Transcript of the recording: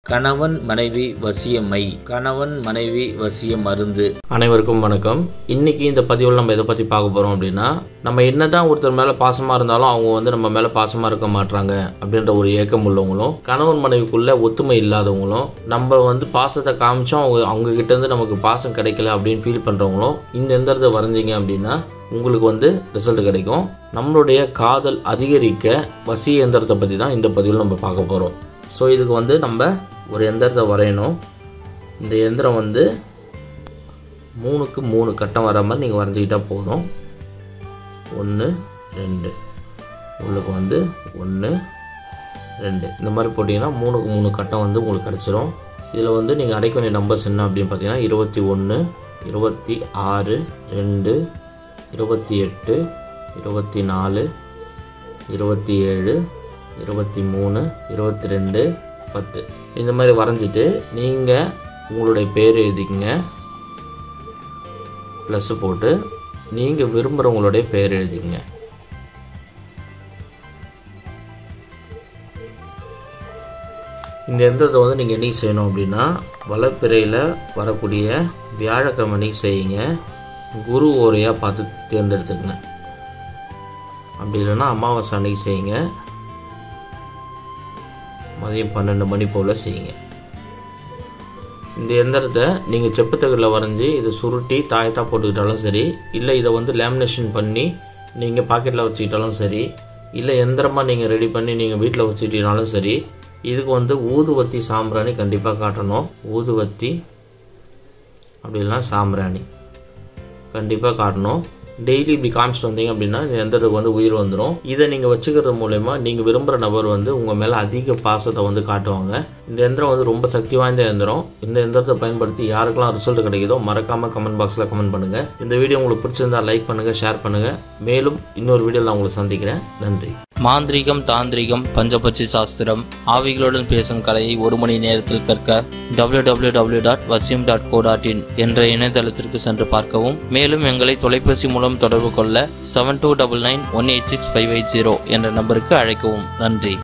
கணவன் மனைவி வசியமை கணவன் மனைவி வசிய மருந்து அனைவருக்கும் வணக்கம் இன்னைக்கு இந்த பதிவில் நம்ம எதை பற்றி பார்க்க போகிறோம் அப்படின்னா நம்ம என்னதான் ஒருத்தர் மேலே பாசமாக இருந்தாலும் அவங்க வந்து நம்ம மேலே பாசமாக இருக்க மாட்றாங்க அப்படின்ற ஒரு ஏக்கம் உள்ளவங்களும் கணவன் மனைவிக்குள்ள ஒத்துமை இல்லாதவங்களும் நம்ம வந்து பாசத்தை காமிச்சோம் அவங்க அவங்க கிட்ட இருந்து நமக்கு பாசம் கிடைக்கல அப்படின்னு ஃபீல் பண்ணுறவங்களும் இந்த எந்திரத்தை வரைஞ்சிங்க அப்படின்னா உங்களுக்கு வந்து ரிசல்ட் கிடைக்கும் நம்மளுடைய காதல் அதிகரிக்க வசிய எந்திரத்தை பற்றி தான் இந்த பதிவில் நம்ம பார்க்க போகிறோம் ஸோ இதுக்கு வந்து நம்ம ஒரு எந்திரத்தை வரையணும் இந்த எந்திரம் வந்து மூணுக்கு மூணு கட்டம் வர மாதிரி நீங்கள் வரைஞ்சிக்கிட்டா போதும் ஒன்று ரெண்டு உங்களுக்கு வந்து ஒன்று ரெண்டு இந்த மாதிரி போட்டிங்கன்னா மூணுக்கு மூணு கட்டம் வந்து உங்களுக்கு கிடச்சிரும் இதில் வந்து நீங்கள் அடைக்க வேண்டிய நம்பர்ஸ் என்ன அப்படின்னு பார்த்தீங்கன்னா இருபத்தி ஒன்று இருபத்தி ஆறு ரெண்டு இருபத்தி எட்டு இருபத்தி நாலு இருபத்தி ஏழு இருபத்தி மூணு இருபத்தி ரெண்டு பத்து இந்த மாதிரி வரைஞ்சிட்டு நீங்கள் உங்களுடைய பேர் எழுதிக்கங்க ப்ளஸ்ஸு போட்டு நீங்கள் விரும்புகிறவங்களுடைய பேர் எழுதிக்கங்க இந்த எந்திரத்தை வந்து நீங்கள் என்னைக்கு செய்யணும் அப்படின்னா வளப்பிறையில் வரக்கூடிய வியாழக்கிழமை அன்னைக்கு செய்யுங்க குரு ஓரையாக பார்த்து தேர்ந்தெடுத்துக்கங்க அப்படி இல்லைன்னா அமாவாசை அன்னைக்கு செய்யுங்க மதியம் பன்னெண்டு மணி போல் செய்யுங்க இந்த எந்திரத்தை நீங்கள் செப்புத்தகரில் வரைஞ்சி இதை சுருட்டி தாயத்தாக போட்டுக்கிட்டாலும் சரி இல்லை இதை வந்து லேமினேஷன் பண்ணி நீங்கள் பாக்கெட்டில் வச்சுக்கிட்டாலும் சரி இல்லை எந்திரமாக நீங்கள் ரெடி பண்ணி நீங்கள் வீட்டில் வச்சுக்கிட்டீங்கனாலும் சரி இதுக்கு வந்து ஊதுவத்தி சாம்பிராணி கண்டிப்பாக காட்டணும் ஊதுவத்தி அப்படி இல்லைனா சாம்பிராணி கண்டிப்பாக காட்டணும் டெய்லி இப்படி காமிச்சிட்டு வந்தீங்க அப்படின்னா இந்த எந்திரத்துக்கு வந்து உயிர் வந்துடும் இதை நீங்கள் வச்சுக்கிறது மூலயமா நீங்கள் விரும்புகிற நபர் வந்து உங்கள் மேலே அதிக பாசத்தை வந்து காட்டுவாங்க இந்த எந்திரம் வந்து ரொம்ப சக்தி வாய்ந்த எந்திரம் இந்த எந்திரத்தை பயன்படுத்தி யாருக்கெல்லாம் ரிசல்ட் கிடைக்குதோ மறக்காமல் கமெண்ட் பாக்ஸில் கமெண்ட் பண்ணுங்கள் இந்த வீடியோ உங்களுக்கு பிடிச்சிருந்தா லைக் பண்ணுங்கள் ஷேர் பண்ணுங்கள் மேலும் இன்னொரு வீடியோவில் நான் உங்களை சந்திக்கிறேன் நன்றி மாந்திரீகம் தாந்திரிகம் பஞ்சபட்சி சாஸ்திரம் ஆவிகளுடன் பேசும் கலையை ஒரு மணி நேரத்தில் கற்க www.vasim.co.in டாட் வசியம் டாட் கோ டாட் இன் என்ற இணையதளத்திற்கு சென்று பார்க்கவும் மேலும் எங்களை தொலைபேசி மூலம் தொடர்பு கொள்ள seven two double nine one eight six five eight zero என்ற நம்பருக்கு அழைக்கவும் நன்றி